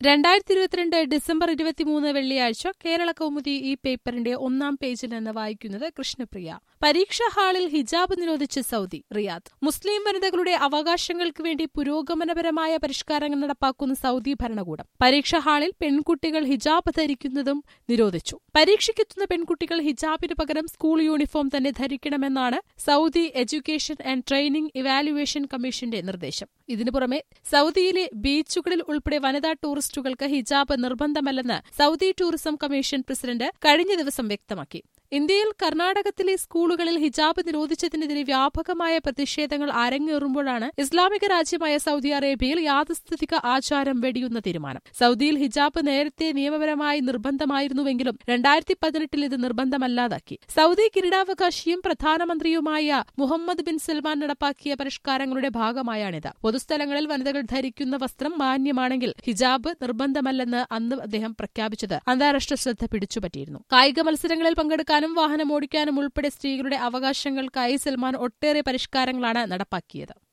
രണ്ടായിരത്തി ഇരുപത്തിരണ്ട് ഡിസംബർ ഇരുപത്തിമൂന്ന് വെള്ളിയാഴ്ച കേരള കൗമുദി ഈ പേപ്പറിന്റെ ഒന്നാം പേജിൽ നിന്ന് വായിക്കുന്നത് കൃഷ്ണപ്രിയ പരീക്ഷാ ഹാളിൽ ഹിജാബ് നിരോധിച്ച് സൗദി റിയാദ് മുസ്ലിം വനിതകളുടെ അവകാശങ്ങൾക്ക് വേണ്ടി പുരോഗമനപരമായ പരിഷ്കാരങ്ങൾ നടപ്പാക്കുന്ന സൗദി ഭരണകൂടം പരീക്ഷാ ഹാളിൽ പെൺകുട്ടികൾ ഹിജാബ് ധരിക്കുന്നതും നിരോധിച്ചു പരീക്ഷയ്ക്കെത്തുന്ന പെൺകുട്ടികൾ ഹിജാബിന് പകരം സ്കൂൾ യൂണിഫോം തന്നെ ധരിക്കണമെന്നാണ് Saudi education and training evaluation കമ്മീഷന്റെ നിർദ്ദേശം ഇതിനു പുറമെ സൗദിയിലെ ബീച്ചുകളിൽ ഉൾപ്പെടെ വനിതാ ടൂറിസ്റ്റുകൾക്ക് ഹിജാബ് നിർബന്ധമല്ലെന്ന് സൗദി ടൂറിസം കമ്മീഷൻ പ്രസിഡന്റ് കഴിഞ്ഞ ദിവസം വ്യക്തമാക്കി ഇന്ത്യയിൽ കർണാടകത്തിലെ സ്കൂളുകളിൽ ഹിജാബ് നിരോധിച്ചതിനെതിരെ വ്യാപകമായ പ്രതിഷേധങ്ങൾ അരങ്ങേറുമ്പോഴാണ് ഇസ്ലാമിക രാജ്യമായ സൗദി അറേബ്യയിൽ യാഥാസ്ഥിതിക ആചാരം വെടിയുന്ന തീരുമാനം സൗദിയിൽ ഹിജാബ് നേരത്തെ നിയമപരമായി നിർബന്ധമായിരുന്നുവെങ്കിലും രണ്ടായിരത്തി പതിനെട്ടിൽ ഇത് നിർബന്ധമല്ലാതാക്കി സൗദി കിരീടാവകാശിയും പ്രധാനമന്ത്രിയുമായ മുഹമ്മദ് ബിൻ സൽമാൻ നടപ്പാക്കിയ പരിഷ്കാരങ്ങളുടെ ഭാഗമായാണിത് പൊതുസ്ഥലങ്ങളിൽ വനിതകൾ ധരിക്കുന്ന വസ്ത്രം മാന്യമാണെങ്കിൽ ഹിജാബ് നിർബന്ധമല്ലെന്ന് അന്ന് അദ്ദേഹം പ്രഖ്യാപിച്ചത് അന്താരാഷ്ട്ര ശ്രദ്ധ പിടിച്ചുപറ്റിയിരുന്നു കായിക മത്സരങ്ങളിൽ പങ്കെടുക്കാനും വാഹനം ഓടിക്കാനും ഉൾപ്പെടെ സ്ത്രീകളുടെ അവകാശങ്ങൾക്കായി സൽമാൻ ഒട്ടേറെ പരിഷ്കാരങ്ങളാണ് നടപ്പാക്കിയത്